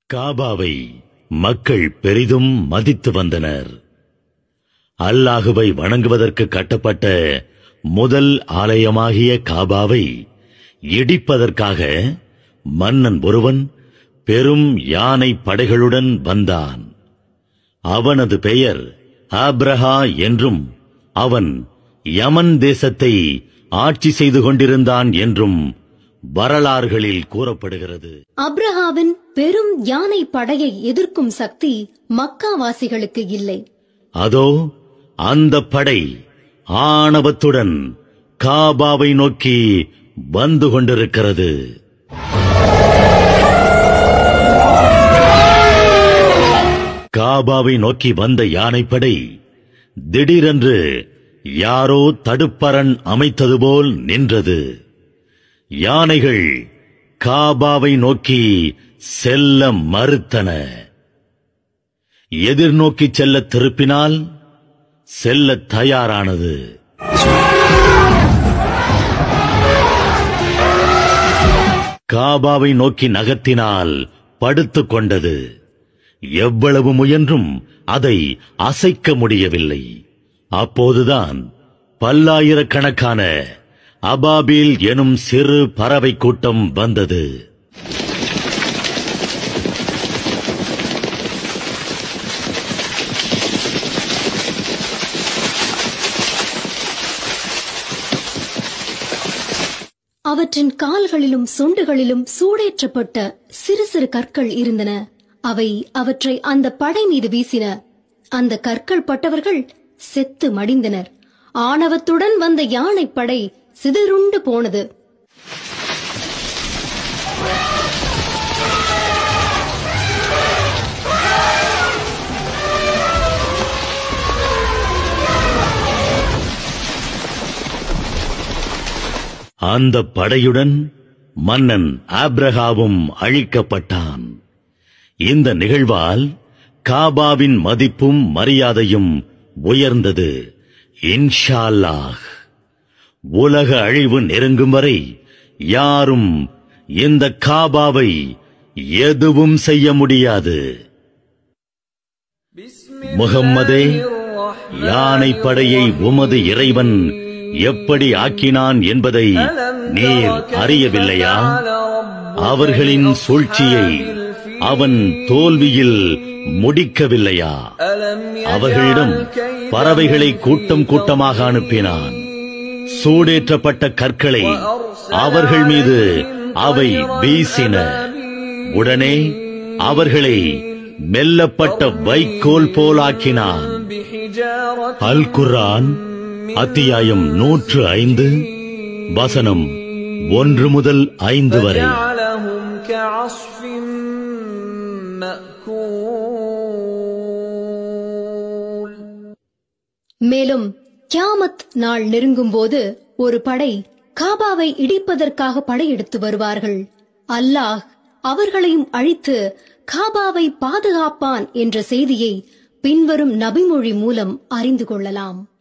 காபாவை மக்கள் பெரிதும் மதித்து வந்தனர் அல்லாஹுவை வணங்குவதற்கு கட்டப்பட்ட முதல் ஆலயமாகிய காபாவை இடிப்பதற்காக மன்னன் ஒருவன் பெரும் யானை படைகளுடன் வந்தான் அவனது பெயர் ஆப்ரஹா என்றும் அவன் யமன் தேசத்தை ஆட்சி செய்து கொண்டிருந்தான் என்றும் வரலாறுகளில் கூறப்படுகிறது அப்ரஹாவின் பெரும் யானை படையை எதிர்க்கும் சக்தி மக்காவாசிகளுக்கு இல்லை அதோ அந்த படை ஆணவத்துடன் காபாவை நோக்கி வந்து கொண்டிருக்கிறது காபாவை நோக்கி வந்த யானைப்படை திடீரென்று யாரோ தடுப்பரண் அமைத்தது போல் நின்றது யானைகள் காபாவை நோக்கி செல்ல மறுத்தன எதிர்நோக்கி செல்ல திருப்பினால் செல்ல தயாரானது காபாவை நோக்கி நகர்த்தினால் படுத்துக் கொண்டது எவ்வளவு முயன்றும் அதை அசைக்க முடியவில்லை அப்போதுதான் பல்லாயிரக்கணக்கான அபாபில் எனும் சிறு பறவை கூட்டம் வந்தது அவற்றின் கால்களிலும் சொண்டுகளிலும் சூடேற்றப்பட்ட சிறு சிறு கற்கள் இருந்தன அவை அவற்றை அந்த படை மீது வீசின அந்த கற்கள் பட்டவர்கள் செத்து மடிந்தனர் ஆணவத்துடன் வந்த யானை படை சிதறுண்டு போனது அந்த படையுடன் மன்னன் ஆப்ரஹாவும் அழிக்கப்பட்டான் இந்த நிகழ்வால் காபாவின் மதிப்பும் மரியாதையும் உயர்ந்தது இன்ஷா அல்லாஹ் உலக அழிவு நெருங்கும் வரை யாரும் இந்த காபாவை எதுவும் செய்ய முடியாது முகம்மதே யானை படையை உமது இறைவன் எப்படி ஆக்கினான் என்பதை நீர் அறியவில்லையா அவர்களின் சூழ்ச்சியை அவன் தோல்வியில் முடிக்கவில்லையா அவர்களிடம் பறவைகளை கூட்டம் கூட்டமாக அனுப்பினான் சூடேற்றப்பட்ட கற்களை அவர்கள் மீது அவை வீசின உடனே அவர்களை மெல்லப்பட்ட வைக்கோல் போலாக்கினான் அல் குர்ஆன் அத்தியாயம் நூற்று ஐந்து வசனம் ஒன்று முதல் ஐந்து வரை جعلهم كعصف مأكول மேலும் கியாமத் நாள் நெருங்கும்போது ஒரு படை காபாவை இடிப்பதற்காக படையெடுத்து வருவார்கள் அல்லாஹ் அவர்களையும் அழித்து காபாவை பாதுகாப்பான் என்ற செய்தியை பின்வரும் நபிமொழி மூலம் அறிந்து கொள்ளலாம்